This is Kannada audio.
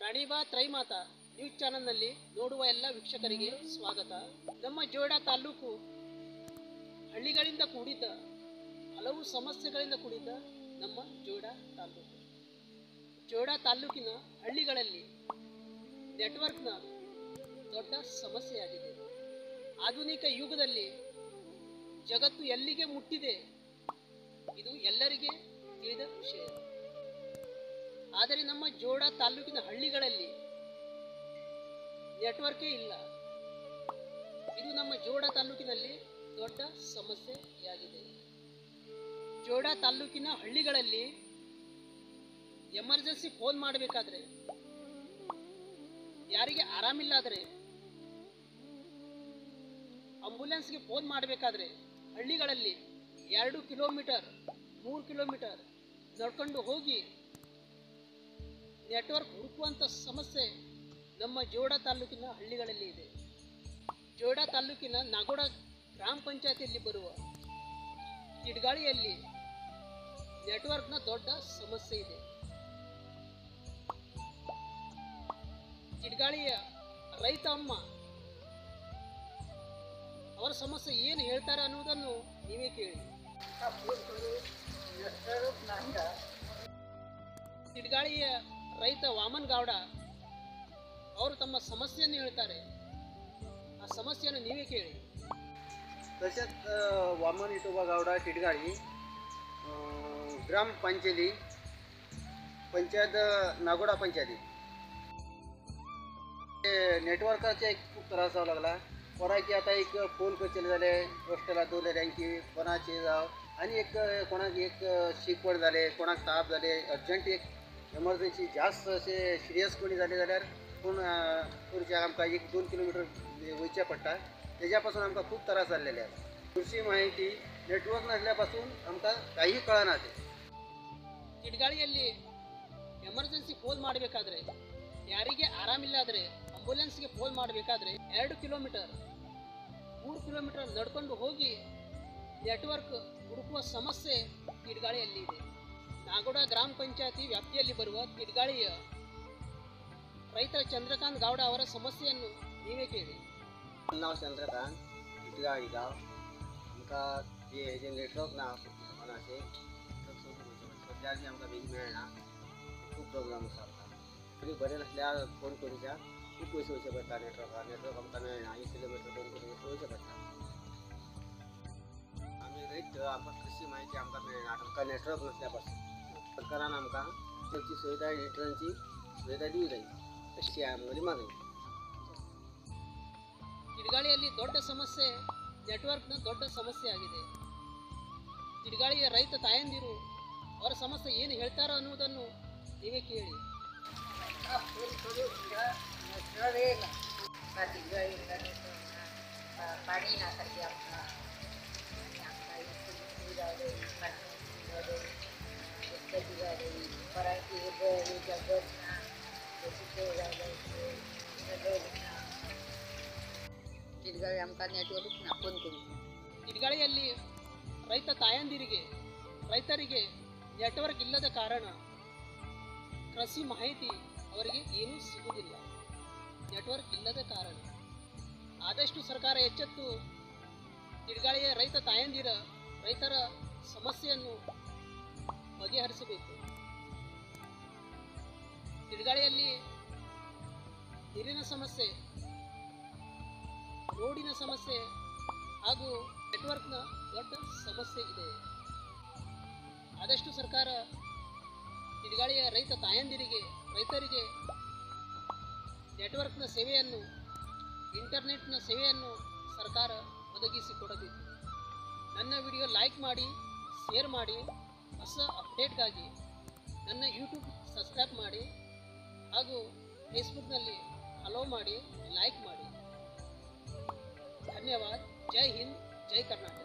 ರಾಣಿಬಾ ತ್ರೈಮಾತ ನ್ಯೂಸ್ ಚಾನೆಲ್ನಲ್ಲಿ ನೋಡುವ ಎಲ್ಲ ವೀಕ್ಷಕರಿಗೆ ಸ್ವಾಗತ ನಮ್ಮ ಜೋಯಿಡಾ ತಾಲೂಕು ಹಳ್ಳಿಗಳಿಂದ ಕೂಡಿದ್ದ ಹಲವು ಸಮಸ್ಯೆಗಳಿಂದ ಕೂಡಿದ್ದ ನಮ್ಮ ಜೋಯಿಡಾ ತಾಲೂಕು ಜೋಯಿಡಾ ತಾಲೂಕಿನ ಹಳ್ಳಿಗಳಲ್ಲಿ ನೆಟ್ವರ್ಕ್ನ ದೊಡ್ಡ ಸಮಸ್ಯೆಯಾಗಿದೆ ಆಧುನಿಕ ಯುಗದಲ್ಲಿ ಜಗತ್ತು ಎಲ್ಲಿಗೆ ಮುಟ್ಟಿದೆ ಇದು ಎಲ್ಲರಿಗೆ ತಿಳಿದ ವಿಷಯ ಆದರೆ ನಮ್ಮ ಜೋಡ ತಾಲೂಕಿನ ಹಳ್ಳಿಗಳಲ್ಲಿ ನೆಟ್ವರ್ಕೇ ಇಲ್ಲ ಇದು ನಮ್ಮ ಜೋಡ ತಾಲೂಕಿನಲ್ಲಿ ದೊಡ್ಡ ಸಮಸ್ಯೆಯಾಗಿದೆ ಜೋಡ ತಾಲೂಕಿನ ಹಳ್ಳಿಗಳಲ್ಲಿ ಎಮರ್ಜೆನ್ಸಿ ಫೋನ್ ಮಾಡಬೇಕಾದ್ರೆ ಯಾರಿಗೆ ಆರಾಮಿಲ್ಲ ಆದರೆ ಆಂಬುಲೆನ್ಸ್ಗೆ ಫೋನ್ ಮಾಡಬೇಕಾದ್ರೆ ಹಳ್ಳಿಗಳಲ್ಲಿ ಎರಡು ಕಿಲೋಮೀಟರ್ ಮೂರು ಕಿಲೋಮೀಟರ್ ನಡ್ಕೊಂಡು ಹೋಗಿ ನೆಟ್ವರ್ಕ್ ಹುಡುಕುವಂಥ ಸಮಸ್ಯೆ ನಮ್ಮ ಜೋಡ ತಾಲೂಕಿನ ಹಳ್ಳಿಗಳಲ್ಲಿ ಇದೆ ಜೋಡ ತಾಲೂಕಿನ ನಾಗೋಡ ಗ್ರಾಮ ಪಂಚಾಯತಿಯಲ್ಲಿ ಬರುವ ಕಿಡ್ಗಾಳಿಯಲ್ಲಿ ನೆಟ್ವರ್ಕ್ನ ದೊಡ್ಡ ಸಮಸ್ಯೆ ಇದೆ ಕಿಡ್ಗಾಳಿಯ ರೈತ ಅಮ್ಮ ಅವರ ಸಮಸ್ಯೆ ಏನು ಹೇಳ್ತಾರೆ ಅನ್ನೋದನ್ನು ನೀವೇ ಕೇಳಿ ಕಿಡ್ಗಾಳಿಯ ರೈತ ವಾಮನ್ ಗೌಡ ಅವರು ತಮ್ಮ ಸಮಸ್ಯೆಯನ್ನು ಹೇಳ್ತಾರೆ ಆ ಸಮಸ್ಯೆಯನ್ನು ನೀವೇ ಕೇಳಿ तसेच अ, वामन विठोबा गावडा टिटगाळी अ, ग्राम पंचेली पंचायत अ, नागोडा पंचायती ते नेटवर्काचा एक खूप त्रास व्हावा लागला कोणाकी आता एक फोन करचे जाले रस्त्याला दवरलेल्यांकी कोणाचे जावं आणि एक अ, कोणाक एक अ, शिकवण जाले कोणाक ताप जाले अर्जंट एक एमर्जन्सी जास्त असे सिरियस कोणी जाले जाल्यार पूण करचे आमकां एक दोन किलोमिटर वयचें पडटा त्याच्यापासून आमकां खूप त्रास जाल्लेले आसा कृषी माहिती नेटवर्क नसल्यापासून आमकां काही कळना ते ಕಿಡ್ಗಾಳಿಯಲ್ಲಿ ಎಮರ್ಜೆನ್ಸಿ ಫೋನ್ ಮಾಡಬೇಕಾದ್ರೆ ಯಾರಿಗೆ ಆರಾಮಿಲ್ಲ ಆದರೆ ಆಂಬುಲೆನ್ಸ್ಗೆ ಫೋನ್ ಮಾಡಬೇಕಾದ್ರೆ ಎರಡು ಕಿಲೋಮೀಟರ್ ಮೂರು ಕಿಲೋಮೀಟರ್ ನಡ್ಕೊಂಡು ಹೋಗಿ ನೆಟ್ವರ್ಕ್ ಹುಡುಕುವ ಸಮಸ್ಯೆ ಕಿಡ್ಗಾಳಿಯಲ್ಲಿ ಇದೆ ನಾಗೋಡ ಗ್ರಾಮ ಪಂಚಾಯತಿ ವ್ಯಾಪ್ತಿಯಲ್ಲಿ ಬರುವ ಕಿಡ್ಗಾಳಿಯ ರೈತರ ಚಂದ್ರಕಾಂತ್ ಗೌಡ ಅವರ ಸಮಸ್ಯೆಯನ್ನು ನೀವೇ ಕೇಳಿ नाव चंद्रकांत इटगाळी गाव आमकां हे हेजे नेटवर्क ना कोणाचे सद्या बी आमकां बेगी मेळना खूब प्रॉब्लम आसा आमकां तरी बरें नासल्यार फोन करूच्या खूब पयशे वयचे पडटा नेटवर्काक नेटवर्क आमकां मेळना एक किलोमिटर दोन किलोमिटर वयचे पडटा आमी रयत आमकां कृषी म्हायती आमकां मेळना आमकां नेटवर्क नसल्या पासून सरकारान आमकां तेची सुविधा नेटवर्कची सुविधा दिवं जाय अशी आमगेली मागणी ಕಿಡ್ಗಾಳಿಯಲ್ಲಿ ದೊಡ್ಡ ಸಮಸ್ಯೆ ನೆಟ್ವರ್ಕ್ನ ದೊಡ್ಡ ಸಮಸ್ಯೆ ಆಗಿದೆ ಕಿಡ್ಗಾಳಿಯ ರೈತ ತಾಯಂದಿರು ಅವರ ಸಮಸ್ಯೆ ಏನು ಹೇಳ್ತಾರೋ ಅನ್ನುವುದನ್ನು ನೀವೇ ಕೇಳಿ पाणी नासारखी आमकां आनी आमकां इतली सुविधा जाय पाणी सुविधा जाय रस्ते सुविधा जाय परांची वेगळ्या बस ना बसीचे जाय ना ಕಿಡ್ಗಾಳಿ आमकां नेटवर्क ना फोन करूंक ಕಿಡ್ಗಾಳಿಯಲ್ಲಿ ರೈತ ತಾಯಂದಿರಿಗೆ ರೈತರಿಗೆ ನೆಟ್ವರ್ಕ್ ಇಲ್ಲದ ಕಾರಣ ಕೃಷಿ ಮಾಹಿತಿ ಅವರಿಗೆ ಏನೂ ಸಿಗುವುದಿಲ್ಲ ನೆಟ್ವರ್ಕ್ ಇಲ್ಲದ ಕಾರಣ ಆದಷ್ಟು ಸರ್ಕಾರ ಎಚ್ಚೆತ್ತು ಕಿಡ್ಗಾಳಿಯ ರೈತ ತಾಯಂದಿರ ರೈತರ ಸಮಸ್ಯೆಯನ್ನು ಬಗೆಹರಿಸಬೇಕು ಕಿಡ್ಗಾಳಿಯಲ್ಲಿ ನೀರಿನ ಸಮಸ್ಯೆ ರೋಡಿನ ಸಮಸ್ಯೆ ಹಾಗೂ ನೆಟ್ವರ್ಕ್ನ ದೊಡ್ಡ ಸಮಸ್ಯೆ ಇದೆ ಆದಷ್ಟು ಸರ್ಕಾರ ಕಿಡಿಗಾಳಿಯ ರೈತ ತಾಯಂದಿರಿಗೆ ರೈತರಿಗೆ ನೆಟ್ವರ್ಕ್ನ ಸೇವೆಯನ್ನು ಇಂಟರ್ನೆಟ್ನ ಸೇವೆಯನ್ನು ಸರ್ಕಾರ ಒದಗಿಸಿಕೊಡಬೇಕು ನನ್ನ ವಿಡಿಯೋ ಲೈಕ್ ಮಾಡಿ ಶೇರ್ ಮಾಡಿ ಹೊಸ ಅಪ್ಡೇಟ್ಗಾಗಿ ನನ್ನ ಯೂಟ್ಯೂಬ್ ಸಬ್ಸ್ಕ್ರೈಬ್ ಮಾಡಿ ಹಾಗೂ ಫೇಸ್ಬುಕ್ನಲ್ಲಿ ಫಾಲೋ ಮಾಡಿ ಲೈಕ್ ಮಾಡಿ धन्यवाद जय हिंद जय कर्नाटक